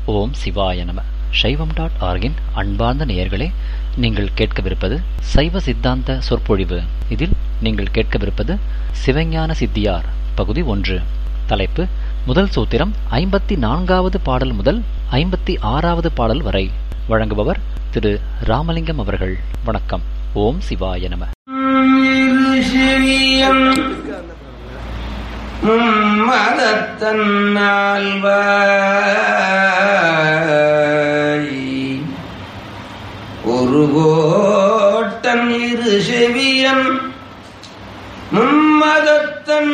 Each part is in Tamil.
ஓம் சிவாய நம சைவம் டாட் ஆர்கின் அன்பார்ந்த நேயர்களே நீங்கள் கேட்கவிருப்பது சைவ சித்தாந்த சொற்பொழிவு இதில் நீங்கள் கேட்கவிருப்பது சிவஞான சித்தியார் பகுதி ஒன்று தலைப்பு முதல் சூத்திரம் ஐம்பத்தி நான்காவது பாடல் முதல் ஐம்பத்தி ஆறாவது பாடல் வரை வழங்குபவர் திரு ராமலிங்கம் அவர்கள் வணக்கம் ஓம் சிவாய நம சிவியம் மும்மதத்தன்னால்வாய் ஒரு கோட்டன் இரு செவியன் மும்மதத்தன்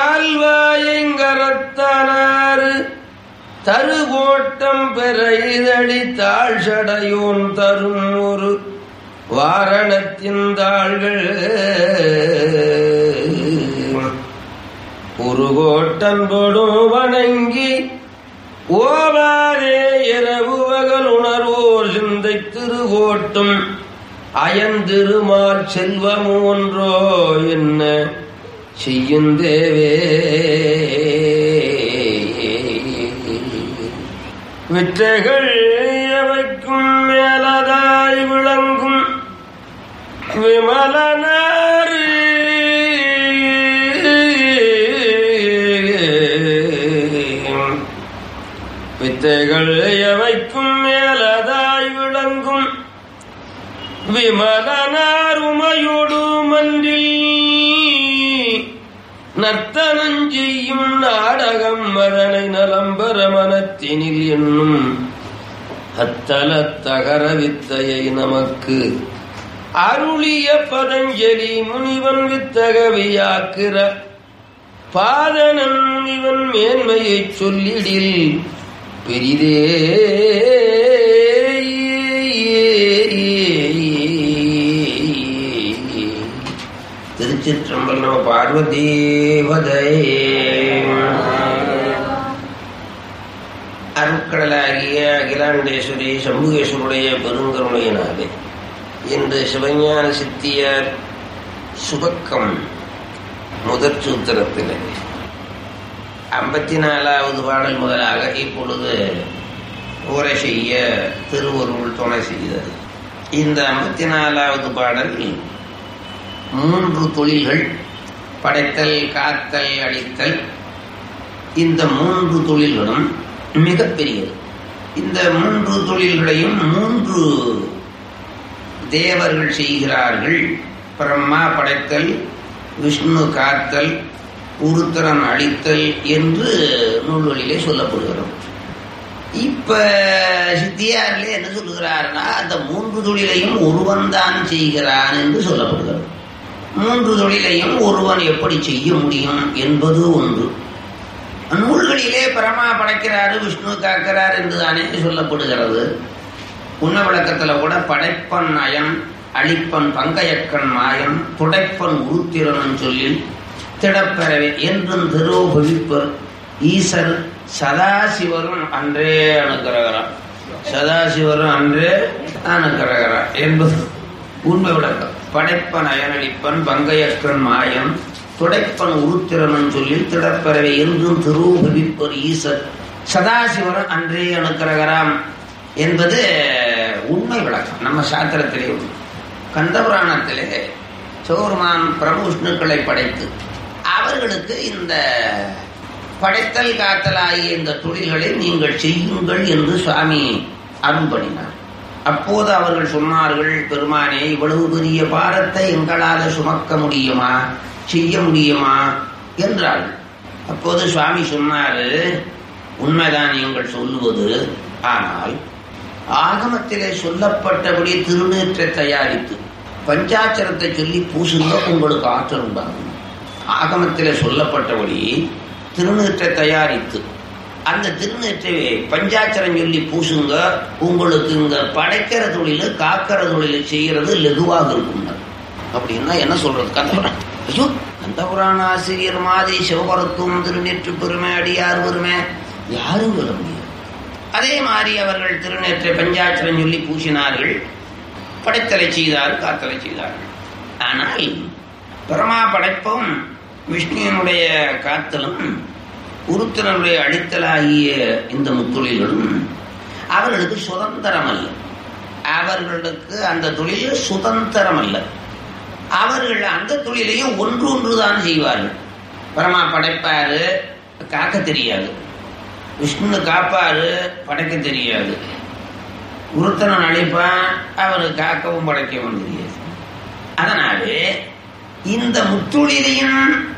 ஆழ்வாயங்கரத்தானாறு தருகோட்டம் பெற இதழி தாழ்சடையோன் தரும் ஒரு வாரணத்தின் தாள்கள் ஒரு கோட்டன் போடும் வணங்கி ஓவாரே இரவு பகல் உணர்வோர் சிந்தை திருகோட்டும் அயந்திருமால் செல்வம் ஒன்றோ என்ன செய்யும் தேவே வித்தைகள் எவைக்கும் மேலதாய் விளங்கும் விமலனாறு வித்தைகள் எவைக்கும் மேலதாய் விளங்கும் விமலனார் உமையோடு மன்றில் நர்த்தனஞ்செய்யும் நாடகம் அதனை நலம்பர மனத்தினில் என்னும் அத்தல தகர வித்தையை நமக்கு அருளிய பதஞ்சலி முனிவன் வித்தகவியாக்கிற பாதனன் முனிவன் மேன்மையைச் சொல்லிடில் பெரிதே திருச்சிற்றம்பலம் பார்வதீவதை அருட்கடலாகிய அகிலாண்டேஸ்வரி சம்புகேஸ்வருடைய பெருங்கருணையினாலே இன்று சிவஞான சித்தியார் சுபக்கம் முதற் சூத்திரத்தில் ஐம்பத்தி நாலாவது பாடல் முதலாக இப்பொழுது உரை செய்ய திருவருள் துணை செய்தது இந்த ஐம்பத்தி நாலாவது பாடல் மூன்று தொழில்கள் படைத்தல் காத்தல் அடித்தல் இந்த மூன்று தொழில்களும் மிகப்பெரியது இந்த மூன்று தொழில்களையும் மூன்று தேவர்கள் செய்கிறார்கள் பிரம்மா படைத்தல் விஷ்ணு காத்தல் உருத்திரன் அழித்தல் என்று நூல்களிலே சொல்லப்படுகிறோம் இப்ப சித்தியாரிலே என்ன சொல்லுகிறார்னா அந்த மூன்று தொழிலையும் ஒருவன் தான் செய்கிறான் என்று சொல்லப்படுகிறது மூன்று தொழிலையும் ஒருவன் எப்படி செய்ய முடியும் என்பது ஒன்று நூல்களிலே பரமா படைக்கிறாரு விஷ்ணு காக்கிறார் என்று தானே சொல்லப்படுகிறது உண்ண விளக்கத்துல கூட படைப்பன் நயன் அழிப்பன் பங்கையக்கன் மாயன் துடைப்பன் உருத்திரன் சொல்லி திடப்பெறவே என்றும் திருபவிப்பர் ஈசர் சதாசிவரும் அன்றே அணுக்கிறகிறார் சதாசிவரும் அன்றே அணுக்கிறகிறார் என்பது உண்மை விளக்கம் படைப்பன் அயனடிப்பன் பங்கையக்கன் மாயன் துடைப்பன் உருத்திரன் சொல்லி திடப்பெறவே என்றும் திருபவிப்பர் ஈசர் சதாசிவரும் அன்றே அணுக்கிறகராம் என்பது உண்மை விளக்கம் நம்ம சாத்திரத்திலே உண்டு கந்தபுராணத்திலே சோர்மான் பிரபு விஷ்ணுக்களை படைத்து அவர்களுக்கு இந்த படைத்தல் காத்தல் ஆகிய இந்த தொழில்களை நீங்கள் செய்யுங்கள் என்று சுவாமி அருள் பண்ணினார் அப்போது அவர்கள் சொன்னார்கள் பெருமானே இவ்வளவு பெரிய பாரத்தை எங்களால் சுமக்க முடியுமா செய்ய முடியுமா என்றார்கள் அப்போது சுவாமி சொன்னாரு உண்மைதான் நீங்கள் சொல்லுவது ஆனால் ஆகமத்திலே சொல்லப்பட்டபடி திருநீற்றை தயாரித்து பஞ்சாட்சரத்தை சொல்லி பூசுங்க உங்களுக்கு ஆற்றல் உண்டாகும் ஆகமத்திலே சொல்லப்பட்டபடி திருநீற்றை தயாரித்து அந்த திருநீற்றை பஞ்சாட்சரம் சொல்லி பூசுங்க உங்களுக்கு இங்க படைக்கிற தொழில் காக்கிற தொழில் செய்யறது லெகுவாக இருக்கும் அப்படின்னா என்ன சொல்றது கந்தபுராணம் ஐயோ கந்தபுராண ஆசிரியர் மாதிரி சிவபரத்துவம் திருநீற்று பெருமை அடியார் பெருமை யாரும் சொல்ல முடியாது அதே மாதிரி அவர்கள் திருநேற்றை பஞ்சாட்சரம் சொல்லி பூசினார்கள் படைத்தலை செய்தார் காத்தலை செய்தார்கள் ஆனால் பரமா படைப்பும் விஷ்ணுவினுடைய காத்தலும் உருத்தனுடைய அடித்தலாகிய இந்த முத்தொழில்களும் அவர்களுக்கு சுதந்திரம் அல்ல அவர்களுக்கு அந்த தொழில் சுதந்திரம் அல்ல அவர்கள் அந்த தொழிலையும் ஒன்று ஒன்று தான் செய்வார்கள் பரமா படைப்பாரு காக்க தெரியாது விஷ்ணு காப்பாரு படைக்க தெரியாது ஒருத்தனை அழைப்பான் அவரு காக்கவும் படைக்கவும் தெரியாது அதனாலே இந்த முத்தொழிலையும்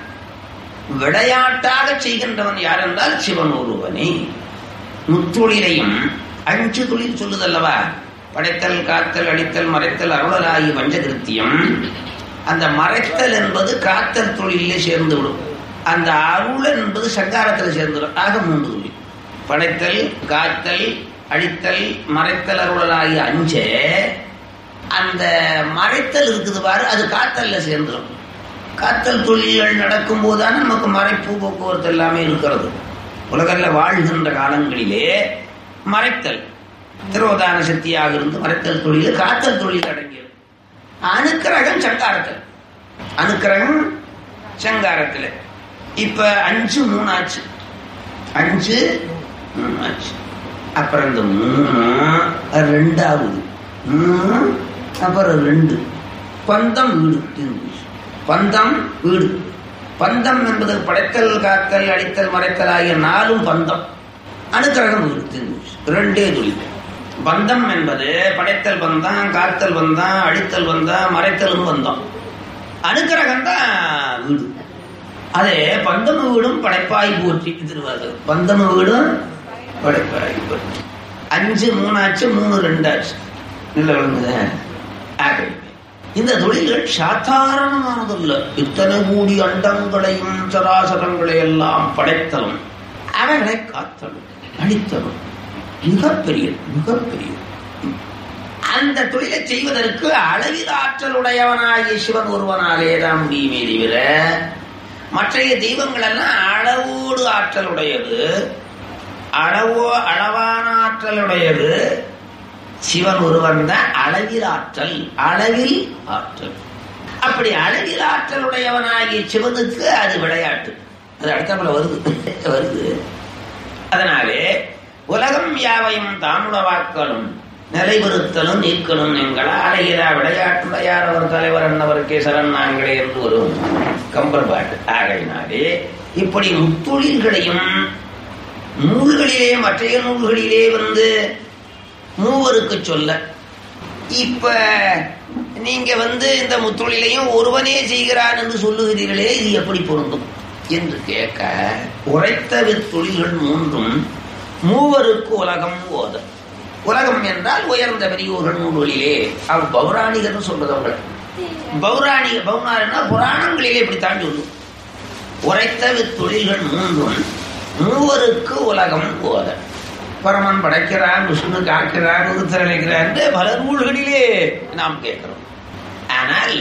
விளையாட்டாக செய்கின்றவன் யார் என்றால் சிவன் ஒருவனே முத்தொழிலையும் அஞ்சு தொழில் சொல்லுதல்லவா படைத்தல் காத்தல் அடித்தல் மறைத்தல் அருளலாகி வஞ்சகிருத்தியம் அந்த மறைத்தல் என்பது காத்தல் தொழிலே சேர்ந்து விடும் அந்த அருள் என்பது சங்காரத்தில் சேர்ந்துடும் ஆக மூன்று தொழில் படைத்தல் காத்தல் அழித்தல் மறைத்தல் அருளலாகி அஞ்சே அந்த மறைத்தல் இருக்குது பாரு அது காத்தல்ல சேர்ந்துடும் காத்தல் தொழில்கள் நடக்கும் போதுதான் நமக்கு மறைப்பு போக்குவரத்து எல்லாமே இருக்கிறது உலகில் வாழ்கின்ற காலங்களிலே மறைத்தல் திரோதான சக்தியாக இருந்து மறைத்தல் தொழில் காத்தல் தொழில் அடங்கியது அணுக்கிரகம் சங்காரத்தில் அணுக்கிரகம் சங்காரத்தில் இப்ப அஞ்சு மூணு ஆச்சு அஞ்சு மூணு ஆச்சு அப்புறம் இந்த மூணு ரெண்டாவது மூணு அப்புறம் ரெண்டு பந்தம் வீடு இருந்துச்சு. பந்தம் வீடு பந்தம் என்பது படைத்தல் காத்தல் அடித்தல் மறைத்தல் ஆகிய நாலும் பந்தம் அணுக்கிரகம் வீடு இருந்துச்சு. ரெண்டே தொழில் பந்தம் என்பது படைத்தல் பந்தம் காத்தல் பந்தம் அடித்தல் பந்தம் மறைத்தலும் பந்தம் அணுக்கிரகம் தான் வீடு அதே பந்தம வீடும் படைப்பாய் போற்றி திருவாசகம் பந்தம வீடும் படைப்பாய் போற்றி அஞ்சு மூணாச்சு மூணு ரெண்டாச்சு நல்ல விளங்குத ஆகவே இந்த தொழில்கள் சாதாரணமானதல்ல இத்தனை கூடி அண்டங்களையும் சராசரங்களை எல்லாம் படைத்தலும் அவர்களை காத்தலும் அழித்தலும் மிகப்பெரிய மிகப்பெரிய அந்த தொழிலை செய்வதற்கு அளவில் ஆற்றலுடையவனாகிய சிவன் ஒருவனாலே தான் முடியுமே தவிர மற்றைய தெய்வங்கள் எல்லாம் அளவோடு ஆற்றலுடையது அளவோ அளவான ஆற்றலுடையது சிவன் ஒருவன் தான் அளவில் ஆற்றல் அளவில் ஆற்றல் அப்படி அளவில் ஆற்றலுடையவனாகிய சிவனுக்கு அது விளையாட்டு அது அடுத்தப்பல வருது வருது அதனாலே உலகம் யாவையும் தாமுடவாக்கலும் நிலைபெறுத்தலும் நீக்கலும் எங்கள் ஆலையிலா விளையாட்டுடையார் அவர் தலைவர் அன்னவருக்கே சரண் நாங்களே என்று ஒரு கம்பர் பாட்டு ஆகையினாலே இப்படி முத்தொழில்களையும் நூல்களிலே மற்றைய நூல்களிலே வந்து மூவருக்கு சொல்ல இப்ப நீங்க வந்து இந்த முத்தொழிலையும் ஒருவனே செய்கிறான் என்று சொல்லுகிறீர்களே இது எப்படி பொருந்தும் என்று கேட்க உரைத்த வித்தொழில்கள் மூன்றும் மூவருக்கு உலகம் ஓத உலகம் என்றால் உயர்ந்த பெரியோர்கள் நூல்களிலே அவர் பௌராணிகர்னு சொல்றது அவங்கள பௌராணிக பௌராணிகர்னா புராணங்களிலே இப்படித்தான் சொல்லும் உரைத்த வித்தொழில்கள் மூன்றும் மூவருக்கு உலகம் ஓத பரமன் படைக்கிறான் விஷ்ணு காக்கிறான் உருத்தரளிக்கிறான் பல நூல்களிலே நாம் கேட்கிறோம் ஆனால்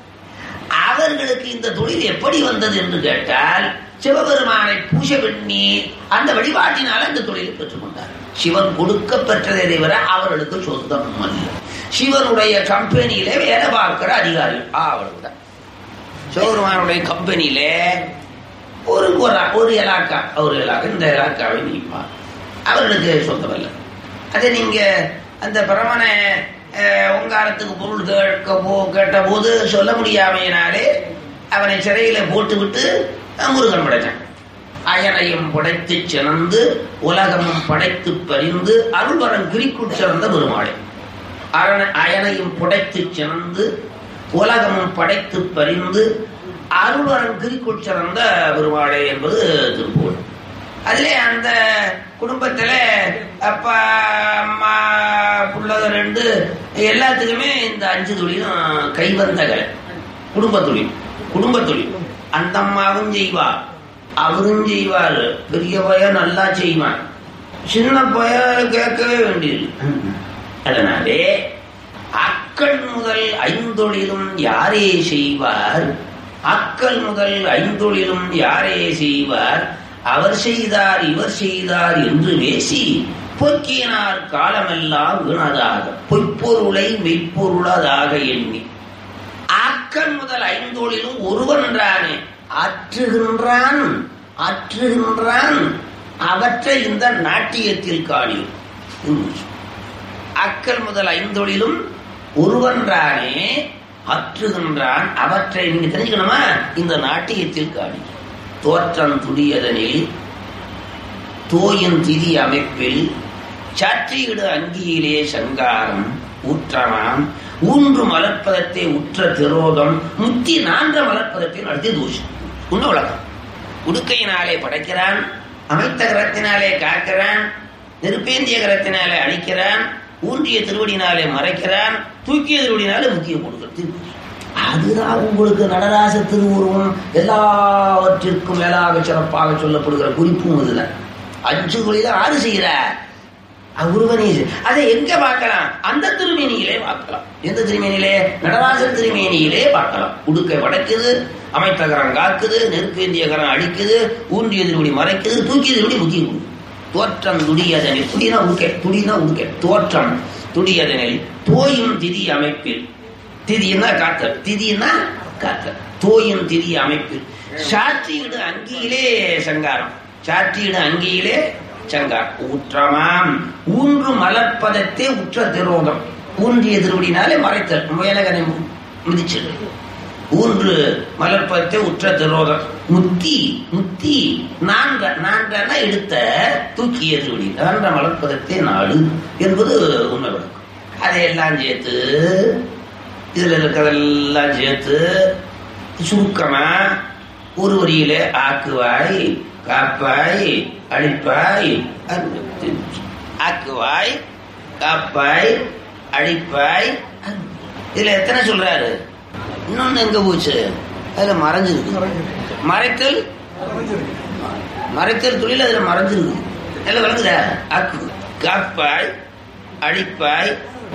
அவர்களுக்கு இந்த தொழில் எப்படி வந்தது என்று கேட்டால் சிவபெருமானை பூஜை பண்ணி அந்த வழிபாட்டினால் அந்த தொழிலை பெற்றுக்கொண்டார் சிவன் கொடுக்க பெற்றதை தவிர அவர்களுக்கு சொந்தம் அல்ல சிவனுடைய கம்பெனியில வேலை பார்க்கிற அதிகாரிகள் அவ்வளவுதான் சிவபெருமானுடைய கம்பெனியில ஒரு ஒரு- ஒரு இலாக்கா ஒரு இலாக்கா இந்த இலாக்காவை நீப்பார் அவர்களுக்கு சொந்தம் இல்லை அதை நீங்க அந்த பிரமனை அஹ், உங்காரத்துக்கு பொருள் கேட்க போ கேட்ட போது சொல்ல முடியாமையினாலே அவனை சிறையில போட்டு விட்டு அஹ், முருகன் படைச்சான் அயனையும் படைத்து சிறந்து உலகமும் படைத்து பறிந்து அருள்வரன் கிரிக்குட் சிறந்த பெருமாளே அரண- அயனையும் புடைத்து சிறந்து உலகமும் படைத்து பறிந்து அருள்வரன் கிரிக்குட் சிறந்த பெருமாளே என்பது திருப்பூர் அதிலே அந்த குடும்பத்துல அப்பா அம்மா புள்ளக ரெண்டு எல்லாத்துக்குமே இந்த அஞ்சு தொழிலும் கைவந்த கலை குடும்ப தொழில் குடும்ப தொழில் அந்த அம்மாவும் செய்வா அவரும் செய்வாரு பெரிய பையன் நல்லா செய்வான் சின்ன பையன் கேட்கவே வேண்டியது அதனாலே அக்கள் முதல் ஐந்தொழிலும் யாரே செய்வார் அக்கள் முதல் ஐந்தொழிலும் யாரே செய்வார் அவர் செய்தார் இவர் செய்தார் என்று பேசி பொக்கினார் காலமெல்லாம் வீணதாக பொய்ப்பொருளை மெய்ப்பொருளதாக எண்ணி ஆக்கல் முதல் ஐந்தோளிலும் ஒருவன்றானே ஆற்றுகின்றான் ஆற்றுகின்றான் அவற்றை இந்த நாட்டியத்தில் காணியும் அக்கல் முதல் ஐந்தொழிலும் ஒருவன்றானே அற்றுகின்றான் அவற்றை நீங்க தெரிஞ்சுக்கணுமா இந்த நாட்டியத்தில் காணி தோற்றம் துடியதனில் தோயின் திதி அமைப்பில் சாற்றியிடு அங்கியிலே சங்காரம் ஊற்றமாம் ஊன்று மலர்ப்பதத்தை உற்ற திரோதம் முத்தி நான்ற மலர்ப்பதத்தை நடத்தி தூஷம் உண்ண உலகம் உடுக்கையினாலே படைக்கிறான் அமைத்த கரத்தினாலே காக்கிறான் நெருப்பேந்திய கரத்தினாலே அழிக்கிறான் ஊன்றிய திருவடினாலே மறைக்கிறான் தூக்கிய திருவடினாலே முக்கிய கொடுக்கிறது அதுதான் உங்களுக்கு நடராச திருவுருவம் எல்லாவற்றிற்கும் மேலாக சிறப்பாக சொல்லப்படுகிற குறிப்பும் இதுதான் அஞ்சு குழியில ஆறு செய்கிறார் உருவனே அதை எங்க பார்க்கலாம் அந்த திருமேனியிலே பார்க்கலாம் எந்த திருமேனியிலே நடராசர் திருமேனியிலே பார்க்கலாம் உடுக்கை வடக்குது அமைத்தகரம் காக்குது நெருப்பேந்திய கரம் அழிக்குது ஊன்றிய திருவடி மறைக்குது தூக்கிய திருவடி முக்கியம் கொடுக்கும் தோற்றம் துடியதனில் துடினா உடுக்கை துடினா உடுக்கை தோற்றம் துடியதனில் தோயும் திதி அமைப்பில் திதினா காத்தல் திதினா காத்தல் தோயும் திதி அமைப்பில் சாற்றியிடு அங்கியிலே சங்காரம் சாற்றியிடு அங்கியிலே சங்கார் ஊற்றமாம் ஊன்று மலர்ப்பதத்தே உற்ற திரோதம் ஊன்றிய திருவடினாலே மறைத்தல் முயலகனை மிதிச்சது ஊன்று மலர்ப்பதத்தை உற்ற திரோதம் முத்தி முத்தி நான்ற நான்றன எடுத்த தூக்கிய திருவடி நான்ற மலர்ப்பதத்தை நாடு என்பது உண்மை விளக்கம் அதையெல்லாம் சேர்த்து இதுல இருக்கிறதெல்லாம் சேர்த்து சுருக்கமா ஒரு வரியில ஆக்குவாய் காப்பாய் அழிப்பாய் ஆக்குவாய் காப்பாய் அழிப்பாய் இதுல எத்தனை சொல்றாரு இன்னொன்னு எங்க போச்சு அதுல மறைஞ்சிருக்கு மறைத்தல் மறைத்தல் தொழில் அதுல மறைஞ்சிருக்கு எல்லாம் விளங்குதா ஆக்கு காப்பாய் அழிப்பாய்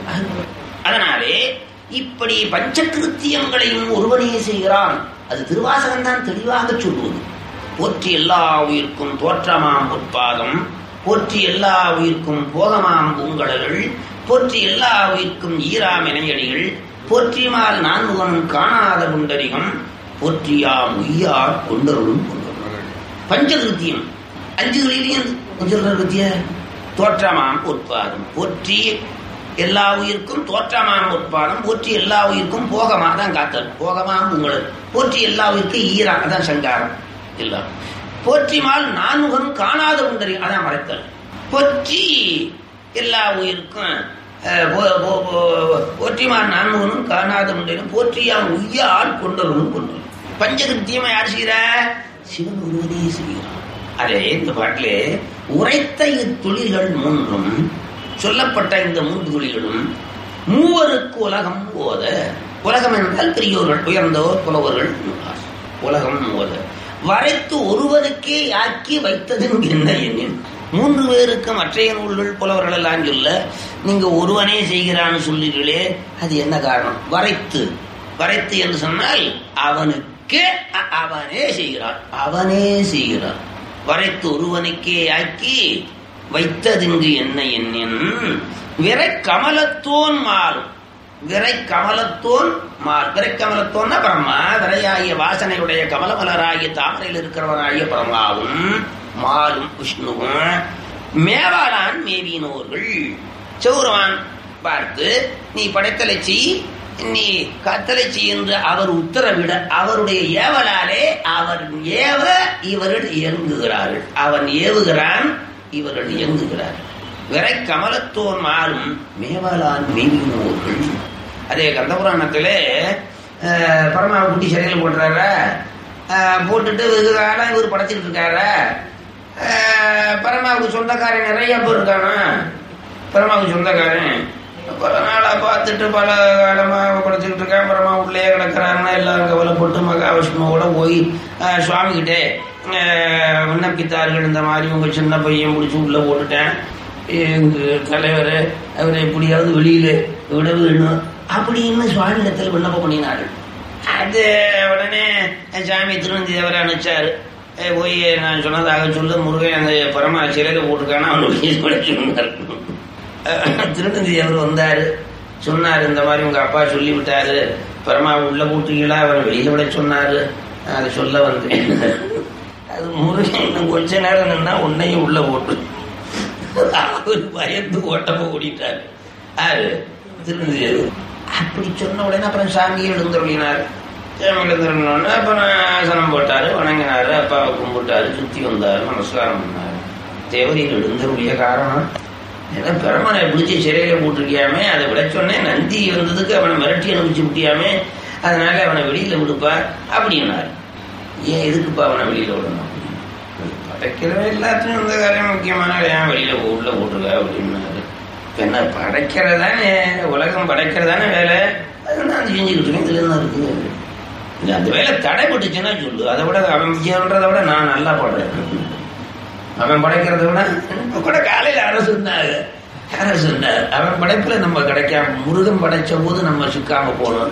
அதனாலே இப்படி பஞ்சகிருத்தியங்களையும் ஒருவனே செய்கிறான் அது திருவாசகம் தான் தெளிவாக சொல்லுவது போற்றி எல்லா உயிர்க்கும் தோற்றமாம் உற்பாதம் போற்றி எல்லா உயிர்க்கும் போகமாம் பூங்கடல்கள் போற்றி எல்லா உயிர்க்கும் ஈராம் இணையடிகள் போற்றிமால் நான்முகன் காணாத குண்டரிகம் போற்றியாம் உய்யார் கொண்டருளும் கொண்டருள் பஞ்சகிருத்தியம் அஞ்சு கிருத்தியம் சொல்ற கிருத்திய தோற்றமாம் உற்பாதம் போற்றி எல்லா உயிர்க்கும் தோற்றமாம் உற்பாதம் போற்றி எல்லா உயிர்க்கும் போகமா தான் காத்தல் போகமாம் உங்களது போற்றி எல்லா உயிர்க்கும் ஈரா அதான் சங்காரம் எல்லாம் போற்றிமால் நான்முகன் காணாத குண்டரி அதான் மறைத்தல் போற்றி எல்லா உயிருக்கும் போற்றிமான் நான்முகனும் காணாத முண்டையும் போற்றியான் உய்யால் கொண்டவனும் கொண்டவன் பஞ்சகிருத்தியமா யார் செய்யறா சிவன் ஒருவனே செய்கிறான் அதே இந்த பாட்டிலே உரைத்த இத்தொழில்கள் மூன்றும் சொல்லப்பட்ட இந்த மூன்று தொழில்களும் மூவருக்கு உலகம் ஓத உலகம் என்றால் பெரியோர்கள் உயர்ந்தோர் புலவர்கள் உலகம் ஓத வரைத்து ஒருவனுக்கே ஆக்கி வைத்ததும் என்ன எண்ணின் மூன்று பேருக்கு மற்றைய நூல்கள் புலவர்கள் எல்லாம் சொல்ல நீங்க ஒருவனே செய்கிறான்னு சொல்லுங்களே அது என்ன காரணம் வரைத்து வரைத்து என்று சொன்னால் அவனுக்கு அவனே செய்கிறான் அவனே செய்கிறான் வரைத்து ஒருவனுக்கே ஆக்கி வைத்ததிங்கு என்ன எண்ணின் விரை கமலத்தோன் மாறும் விரை கமலத்தோன் மால் விரை கமலத்தோன்னா பிரம்மா விரையாகிய வாசனையுடைய கமலமலராகிய தாமரையில் இருக்கிறவனாகிய பிரம்மாவும் மாலும் விஷ்ணுவும் மேவாளான் மேவினோர்கள் சௌரவான் பார்த்து நீ படைத்தலை செய் நீ கத்தலை செய் என்று அவர் உத்தரவிட அவருடைய ஏவலாலே அவர் ஏவ இவர்கள் இயங்குகிறார்கள் அவன் ஏவுகிறான் இவர்கள் இயங்குகிறார்கள் விரை கமலத்தோன் மாறும் மேவலான் மேவினோர்கள் அதே கந்தபுராணத்திலே பரமாவை குட்டி சிறையில் போட்டுறார போட்டுட்டு வெகு காலம் இவர் படைச்சிட்டு இருக்காரு பரமாவுக்கு சொந்தக்காரன் நிறைய பேர் இருக்கானா பரமாவுக்கு சொந்தக்காரன் பல நாளா பார்த்துட்டு பல காலமா குறைச்சிக்கிட்டு இருக்கான் பரமா உள்ளே கிடக்கிறாருன்னா எல்லாரும் கவலைப்பட்டு மகாவிஷ்ணுவோட போய் சுவாமி கிட்டே விண்ணப்பித்தார்கள் இந்த மாதிரி உங்க சின்ன பையன் முடிச்சு உள்ள போட்டுட்டேன் எங்க தலைவர் அவரை எப்படியாவது வெளியில விட வேணும் அப்படின்னு சுவாமி இடத்துல விண்ணப்பம் பண்ணினார்கள் அது உடனே சாமி திருவந்தி தேவரை அனுப்பிச்சாரு போய் நான் சொன்னதாக சொல்ல முருகன் அந்த பரமா சிலையில போட்டிருக்கானா அவனுடைய சொன்னார் திருநந்தி அவர் வந்தாரு சொன்னார் இந்த மாதிரி உங்க அப்பா சொல்லி விட்டாரு பரமா உள்ள போட்டீங்களா அவர் வெளியில விட சொன்னாரு அதை சொல்ல வந்தேன் அது முருகன் இன்னும் கொஞ்ச நேரம் நின்னா உன்னையும் உள்ள போட்டு அவர் பயந்து ஓட்டப்ப ஓடிட்டார் யாரு திருநெல்வேலி அப்படி சொன்ன உடனே அப்புறம் சாமியை எழுந்தருளினார் சாமி எழுந்தருளினோடனே அப்புறம் ஆசனம் போட்டாரு வணங்கினாரு அப்பாவை கும்பிட்டாரு சுத்தி வந்தாரு நமஸ்காரம் பண்ணாரு தேவரியில் எழுந்தருளிய காரணம் ஏன்னா பிரமனை பிடிச்சி சிறையில போட்டிருக்கியாமே அதை விட சொன்னேன் நந்தி வந்ததுக்கு அவனை மிரட்டி அனுப்பிச்சு விட்டியாமே அதனால அவனை வெளியில விடுப்பா அப்படின்னாரு ஏன் எதுக்குப்பா அவனை வெளியில விடணும் படைக்கிறவன் எல்லாத்தையும் இந்த காரியம் முக்கியமான ஏன் வெளியில உள்ள போட்டுருக்க அப்படின்னாரு இப்ப என்ன படைக்கிறதானே உலகம் படைக்கிறதானே வேலை அது நான் செஞ்சுக்கிட்டு இருக்கேன் இதுல என்ன இருக்குது இல்ல, அந்த வேலை தடைப்பட்டுச்சுன்னா சொல்லு அதை விட அவன் விஜயன்றதை விட நான் நல்லா படுறேன் அவன் படைக்கிறத விட இப்ப கூட காலையில அரசு இருந்தாங்க அரசு இருந்தார் அவன் படைப்புல நம்ம கிடைக்காம முருகன் படைச்ச போது நம்ம சிக்காம போனோம்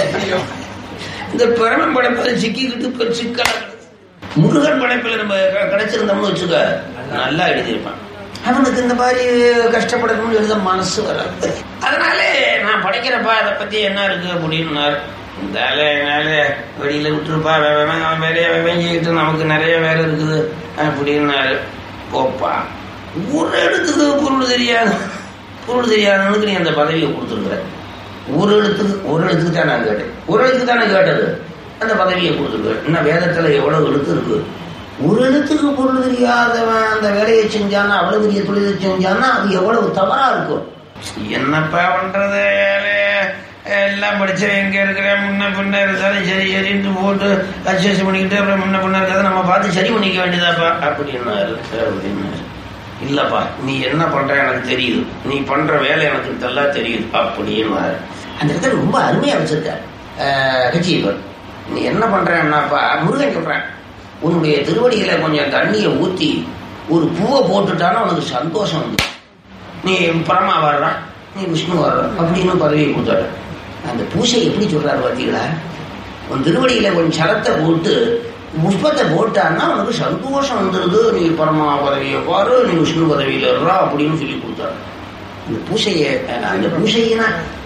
இந்த பிரமன் படைப்புல சிக்கிக்கிட்டு இப்ப சிக்கலா கிடக்கு. முருகன் படைப்புல நம்ம க- கிடைச்சிருந்தோம்னு வச்சுக்க நல்லா எழுதியிருப்பான் அவனுக்கு இந்த மாதிரி கஷ்டப்படணும்னு எழுத மனசு வராது அதனாலே நான் படைக்கிறப்பா அதை பத்தி என்ன இருக்கு அப்படின்னாரு இருந்தால என்னால வெளியில விட்டுருப்பா வே- வே- அவன் வேலையை வெஞ்சிக்கிட்டு நமக்கு நிறைய வேலை இருக்குது அப்படின்னாரு போப்பா ஒரு இடத்துக்கு பொருள் தெரியாது பொருள் தெரியாதவனுக்கு நீ அந்த பதவியை கொடுத்துருக்குற ஒரு எழுத்துக்கு ஒரு எழுத்துக்கு தான் நான் கேட்டேன் ஒரு எழுத்துக்கு தானே கேட்டது அந்த பதவியை கொடுத்துருக்க இன்னும் வேதத்துல எவ்வளவு எழுத்து இருக்கு ஒரு எழுத்துக்கு பொருள் தெரியாதவன் அந்த வேலையை செஞ்சான்னா அவ்வளவு பெரிய தொழிலை செஞ்சான்னா அது எவ்வளவு தவறா இருக்கும் என்னப்பா பண்றது எல்லாம் படிச்சவன் எங்க இருக்கிறேன் முன்ன பின்ன இருந்தாலும் சரி சரின்ட்டு போட்டு அட்ஜஸ்ட் பண்ணிக்கிட்டு அப்புறம் முன்ன பின்ன இருக்கிறத நம்ம பார்த்து சரி பண்ணிக்க வேண்டியதாப்பா அப்படின்னாரு அப்படின்னாரு இல்லப்பா நீ என்ன பண்ற எனக்கு தெரியுது நீ பண்ற வேலை எனக்கு நல்லா தெரியுது அப்படின்னாரு அந்த இடத்துல ரொம்ப அருமையா வச்சிருக்காரு கட்சியவர் நீ என்ன பண்றேன்னாப்பா முருகன் சொல்றேன் உன்னுடைய திருவடியில கொஞ்சம் தண்ணியை ஊத்தி ஒரு பூவை போட்டுட்டானா உனக்கு சந்தோஷம் வந்து நீ பரமா வர்றான் நீ விஷ்ணு வர்ற அப்படின்னு பதவியை கொடுத்தாரு அந்த பூசை எப்படி சொல்றாரு பார்த்தீங்களா உன் திருவடியில கொஞ்சம் சரத்தை போட்டு புஷ்பத்தை போட்டான்னா உனக்கு சந்தோஷம் வந்துருது நீ பரமா பதவியை பாரு நீ விஷ்ணு பதவியில இருறா அப்படின்னு சொல்லி கொடுத்தாரு அந்த பூசையை அந்த பூசையினா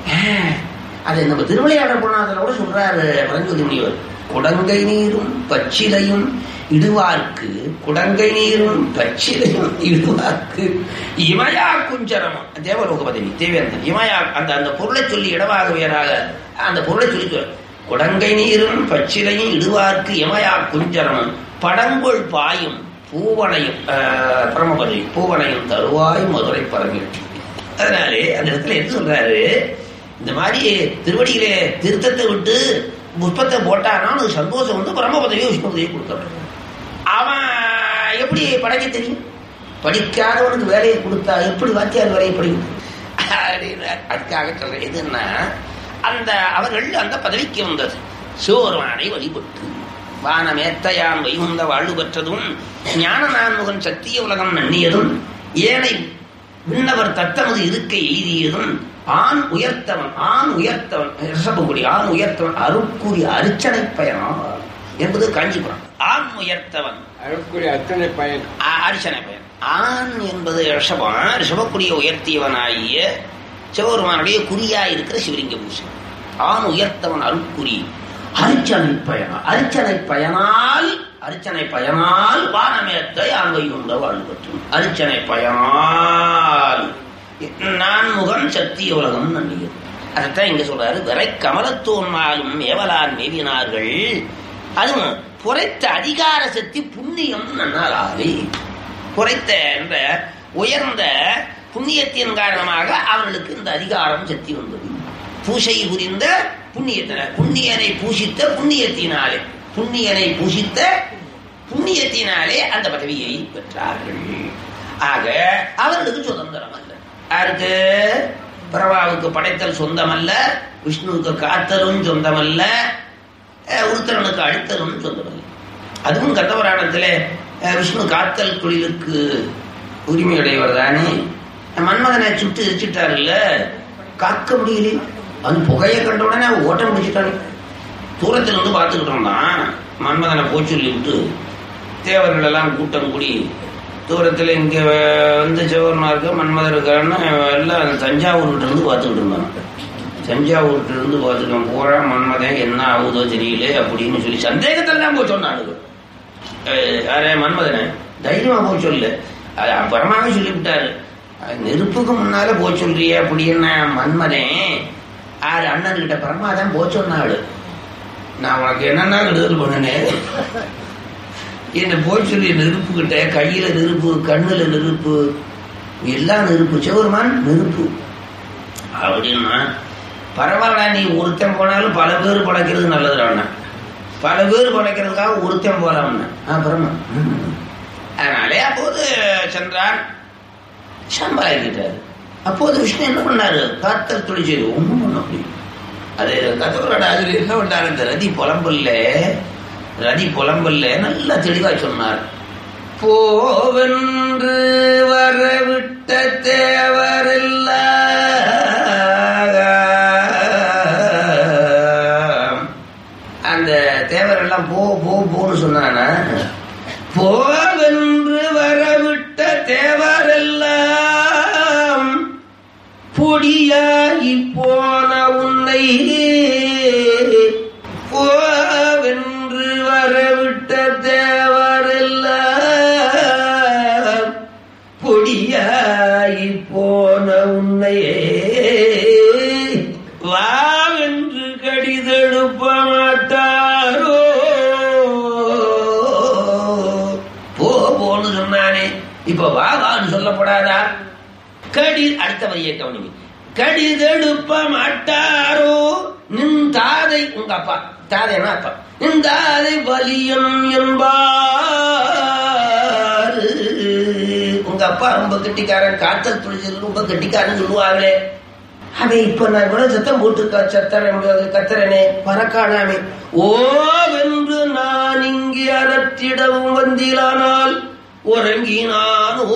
அது நம்ம திருவிளையாட போனா அதில் கூட சொல்றாரு பரஞ்சோதி முனிவர் குடங்கை நீரும் பச்சிலையும் இடுவார்க்கு குடங்கை நீரும் பச்சிலையும் இடுவார்க்கு இமயா குஞ்சரமம் தேவலோக பதவி தேவேந்தன் இமயா அந்த அந்த பொருளை சொல்லி இடவாக வேறாக அந்த பொருளை சொல்லி சொல் குடங்கை நீரும் பச்சிலையும் இடுவார்க்கு இமயா குஞ்சரமும் படங்கொள் பாயும் பூவனையும் ஆஹ், பரமபதி பூவனையும் தருவாய் மதுரை பரங்கிட்டு அதனாலே அந்த இடத்துல என்ன சொல்றாரு இந்த மாதிரி திருவடியிலே திருத்தத்தை விட்டு புஷ்பத்தை போட்டானா அவனுக்கு சந்தோஷம் வந்து பரமபதவியை விஷ்ணு பதவியை கொடுக்கணும் அவன் எப்படி படைக்க தெரியும் படிக்காதவனுக்கு வேலையை கொடுத்தா எப்படி வாத்தியார் வேலையை படிக்கும் அப்படின்னு அதுக்காக சொல்றேன் எதுன்னா அந்த அவர்கள் அந்த பதவிக்கு வந்தது சிவபெருமானை வழிபட்டு வானமேத்தையான் வைகுந்த வாழ்வு பெற்றதும் ஞான நான்முகன் சத்திய உலகம் நன்னியதும் ஏனை விண்ணவர் தத்தமது இருக்கை எய்தியதும் ஆண் உயர்த்தவன் ஆண் உயர்த்தவன் ரிஷபகுடி ஆண் உயர்த்தவன் அருட்கூறி அர்ச்சனை பயணம் என்பது காஞ்சிபுரம் ஆண் உயர்த்தவன் அருக்குரிய அத்தனை பயன் அ- அர்ச்சனை பயன் ஆண் என்பது ரிஷபம் ரிஷபக்குடிய உயர்த்தியவனாகிய சிவபெருமானுடைய குறியா இருக்கிற சிவலிங்க பூசை ஆண் உயர்த்தவன் அருட்குறி அர்ச்சனை பயணம் அர்ச்சனை பயனால் அர்ச்சனை பயனால் வானமேத்தை ஆண்மை கொண்ட வாழ்வற்றும் அர்ச்சனை பயனால் நான் முகன் சத்திய உலகம் நன்றியது அதைத்தான் இங்க சொல்றாரு விரை கமலத்தோன்மாலும் மேவலான் மேவினார்கள் அதுவும் குறைத்த அதிகார சக்தி புண்ணியம் நன்னாலாவே குறைத்த என்ற உயர்ந்த புண்ணியத்தின் காரணமாக அவர்களுக்கு இந்த அதிகாரம் சக்தி வந்தது பூசை புரிந்த புண்ணியத்தின புண்ணியனை பூசித்த புண்ணியத்தினாலே புண்ணியனை பூசித்த புண்ணியத்தினாலே அந்த பதவியை பெற்றார்கள் ஆக அவர்களுக்கு சுதந்திரம் அல்ல யாருக்கு பிரபாவுக்கு படைத்தல் சொந்தமல்ல விஷ்ணுவுக்கு காத்தலும் சொந்தமல்ல அஹ், உருத்திரனுக்கு அழித்தலும் சொந்தமல்ல அதுவும் கந்தபுராணத்திலே அஹ், விஷ்ணு காத்தல் தொழிலுக்கு உரிமையுடையவர் தானே மன்மகனை சுட்டு எரிச்சிட்டாருல்ல காக்க முடியல அது புகையை கண்ட உடனே அவன் ஓட்ட முடிச்சிட்டாரு தூரத்துல இருந்து பார்த்துக்கிட்டு இருந்தான் மன்மதனை போய் சொல்லி விட்டு தேவர்கள் எல்லாம் கூட்டம் கூடி தூரத்தில் இங்கே வந்து சிவபெருமாருக்கு மன்மதர் இருக்காருன்னு எல்லாம் அந்த தஞ்சாவூர்கிட்ட இருந்து பார்த்துக்கிட்டு இருந்தான் தஞ்சாவூர்கிட்ட இருந்து பார்த்துட்டோம் பூரா மன்மதன் என்ன ஆகுதோ தெரியல அப்படின்னு சொல்லி சந்தேகத்தில் தான் போய் சொன்னானுங்க அஹ் யாரே மன்மதனை தைரியமா போய் சொல்லு அது அப்புறமாவே சொல்லிவிட்டாரு நெருப்புக்கு முன்னால போ சொல்றிய அப்படின்னு மன்மதன் ஆறு அண்ணன் கிட்ட பரமாதான் போ சொன்னாள் நான் உனக்கு என்னென்ன விடுதல் பண்ணினேன் என்ன போய் சொல்லி நெருப்பு கிட்ட கையில நெருப்பு கண்ணுல நெருப்பு எல்லாம் நெருப்பு சிவருமான் நெருப்பு அப்படின்னா பரவாயில்ல நீ ஒருத்தன் போனாலும் பல பேர் படைக்கிறது நல்லது அண்ணன் பல பேர் படைக்கிறதுக்காக ஒருத்தன் போலாம்னு அப்புறமா அதனாலே அப்போது சென்றான் சம்பாதிக்கிட்டாரு அப்போது விஷ்ணு என்ன பண்ணாரு காத்தல் துளி செய்து ஒன்றும் பண்ண முடியும் அது கதவரோட ஆசிரியர் என்ன பண்ணாரு இந்த ரதி புலம்பல்ல ரதி புலம்பல்ல நல்லா தெளிவா சொன்னார் போவென்று வரவிட்ட தேவரெல்லாம் அந்த தேவரெல்லாம் போ போ போன்னு சொன்னானா போவென்று வரவிட்ட தேவரெல்லாம் பொடியாகி போன உன்னை போவென்று வரவிட்ட தேவரெல்லாம் பொடியாகி போன உன்னையே வாவென்று கடிதெடுப்ப மாட்டாரோ போ போன்னு சொன்னானே இப்ப வா வான்னு சொல்லப்படாதா கடி அடுத்த வரியை கவனிங்க கடிதெடுப்ப மாட்டாரோ நின் தாதை உங்க அப்பா தாதைனா அப்பா நின் தாதை பலியன் என்பார் உங்க அப்பா ரொம்ப கெட்டிக்காரன் காத்தல் துளிச்சல் ரொம்ப கெட்டிக்காரன் சொல்லுவாங்களே அவன் இப்ப நான் கூட சத்தம் போட்டு க- சத்தரேன் கத்தரனே பறக்கானாமே ஓவென்று நான் இங்கே அறத்திடவும் வந்திலானால் உறங்கினானோ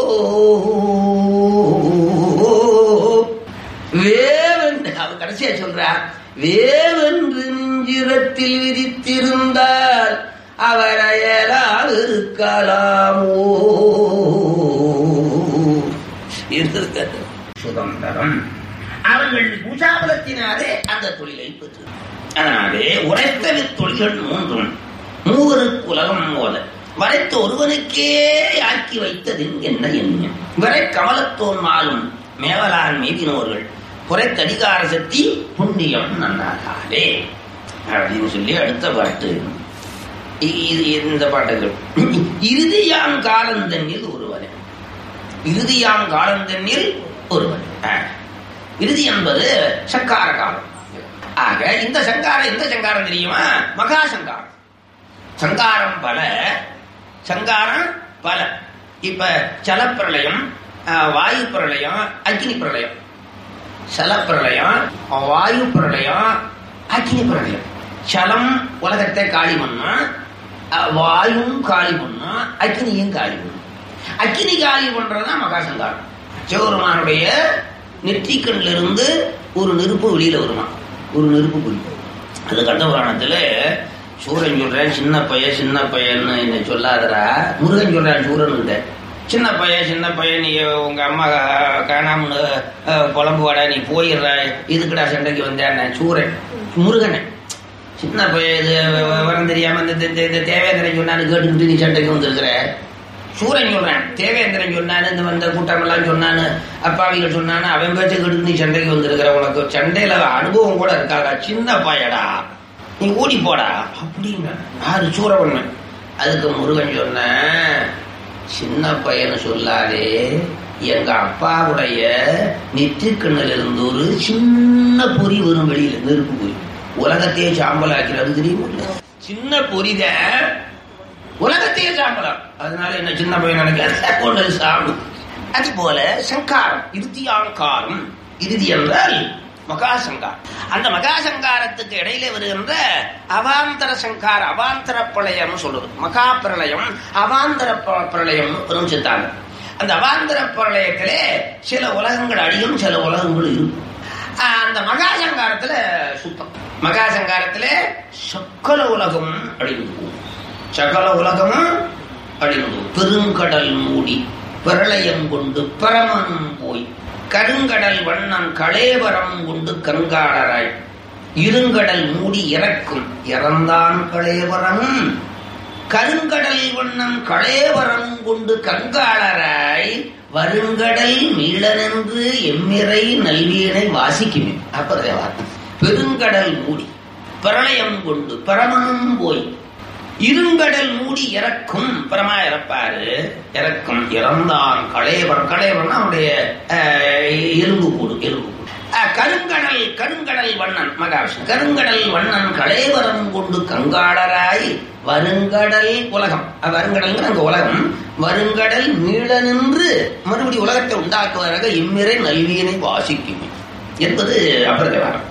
வேவென்று அவன் கடைசியா சொல்றா வேவென்று நெஞ்சிரத்தில் விதித்திருந்தால் அவர் அயலால் இருக்கலாமோ இருந்திருக்கிறது சுதந்திரம் அவர்கள் பூஜாபலத்தினாலே அந்த தொழிலை பெற்று அதனாலே உரைத்த தொழில்கள் மூன்றும் மூவருக்கு உலகம் போல வரைத்த ஒருவனுக்கே ஆக்கி வைத்ததின் என்ன எண்ணம் வரை கமலத்தோன் மாலும் மேவலான் மீதினோர்கள் குறைத்தடிகார சக்தி புண்ணியம் நன்னாகாலே அப்படின்னு சொல்லி அடுத்த பாட்டு இ- இது இந்த பாட்டுகள் இறுதியாம் காலந்தன்னில் ஒருவனே இறுதியாம் காலந்தன்னில் ஒருவன் ஆ. இறுதி என்பது சங்கார காலம் ஆக இந்த சங்காரம் எந்த சங்காரம் தெரியுமா மகா சங்காரம் சங்காரம் பல சங்காரம் பல இப்ப ஜலப்பிரளயம் ஆ, வாயு பிரளயம் அக்னி பிரளயம் சலப்பிரளயம் வாயு பிரளயம் அக்னி பிரளயம் சலம் உலகத்தை காலி பண்ணா வாயும் காலி பண்ணா அக்னியும் காலி பண்ணும் அக்னி காலி பண்றதுதான் மகாசங்காரம் சிவபெருமானுடைய நெற்றிக்கண்ல இருந்து ஒரு நெருப்பு வெளியில வருமா ஒரு நெருப்பு குறி அது கண்ட புராணத்துல சூரன் சொல்றேன் சின்ன பையன் சின்ன பையன்னு என்ன சொல்லாதடா முருகன் சொல்றான் சூரன் கிட்ட சின்ன பையன் சின்ன பையன் நீ உங்க அம்மா காணாம புலம்புவாடா நீ போயிடுற இதுக்குடா சண்டைக்கு வந்தேன் சூரன் முருகனை சின்ன பையன் இது விவரம் தெரியாம இந்த இந்த- இந்த தேவேந்திரன் சொன்னான்னு கேட்டுக்கிட்டு நீ சண்டைக்கு வந்திருக்கிற சூரன் சொல்றேன் தேவேந்திரன் சொன்னான்னு இந்த வந்த கூட்டமெல்லாம் சொன்னான்னு அப்பாவிகள் சொன்னான்னு அவன் பேச்சை கேட்டு நீ சண்டைக்கு வந்திருக்கிற உனக்கு சண்டையில அனுபவம் கூட இருக்காதா சின்ன பையடா நீ ஓடி போடா அப்படிங்க யாரு சூரவண்ணன் அதுக்கு முருகன் சொன்ன சின்ன பையனை சொல்லாதே எங்க அப்பாவுடைய நெற்றிக்கண்ணில் இருந்து ஒரு சின்ன பொறி வரும் வெளியில நெருப்பு பொறி உலகத்தையே சாம்பல் ஆக்கிறது தெரியுமா சின்ன பொறிதான் உலகத்தையே சாம்பலாம் அதனால என்ன சின்ன பையன் நினைக்காத ஒன்று சாம்பு அது போல சங்காரம் இறுதியாங்காரம் இறுதி என்றால் மகாசங்காரம் அந்த மகாசங்காரத்துக்கு இடையிலே வருகின்ற அவாந்தர சங்கார அவாந்தர பிரளயம் சொல்றது மகா பிரளயம் அவாந்தர ப- பிரளயம் பெரும் சித்தாந்தம் அந்த அவாந்தர பிரளயத்திலே சில உலகங்கள் அழியும் சில உலகங்கள் இருக்கும் ஆஹ் அந்த மகாசங்காரத்துல சுத்தம் மகாசங்காரத்துல சக்கல உலகம் அழிந்து போகும் சகல உலகமும் அழிந்து பெருங்கடல் மூடி பிரளயம் கொண்டு பரமனும் போய் கருங்கடல் வண்ணம் கலேவரம் கொண்டு கங்காடராய் இருங்கடல் மூடி இறக்கும் இறந்தான் கலேவரமும் கருங்கடல் வண்ணம் களையவரம் கொண்டு கங்காளராய் வருங்கடல் மீளனென்று எம்மிறை நல்வியனை வாசிக்குமே அப்புறம் வார்த்தை பெருங்கடல் மூடி பிரளயம் கொண்டு பரமனும் போய் இருங்கடல் மூடி இறக்கும் பரமா இறப்பாரு இறக்கும் இறந்தான் களையவர் களையவர்னா அவனுடைய அஹ், எலும்பு கூடு எலும்பு கூடு அஹ், கருங்கடல் கருங்கடல் வண்ணன் மகாவிஷ்ணு கருங்கடல் வண்ணன் களையவரம் கொண்டு கங்காளராய் வருங்கடல் உலகம் அஹ், வருங்கடல்ங்கிற அங்க உலகம் வருங்கடல் மீள நின்று மறுபடி உலகத்தை உண்டாக்குவதாக இம்மிரை நல்வியனை வாசிக்கும் என்பது அபரதவாரம்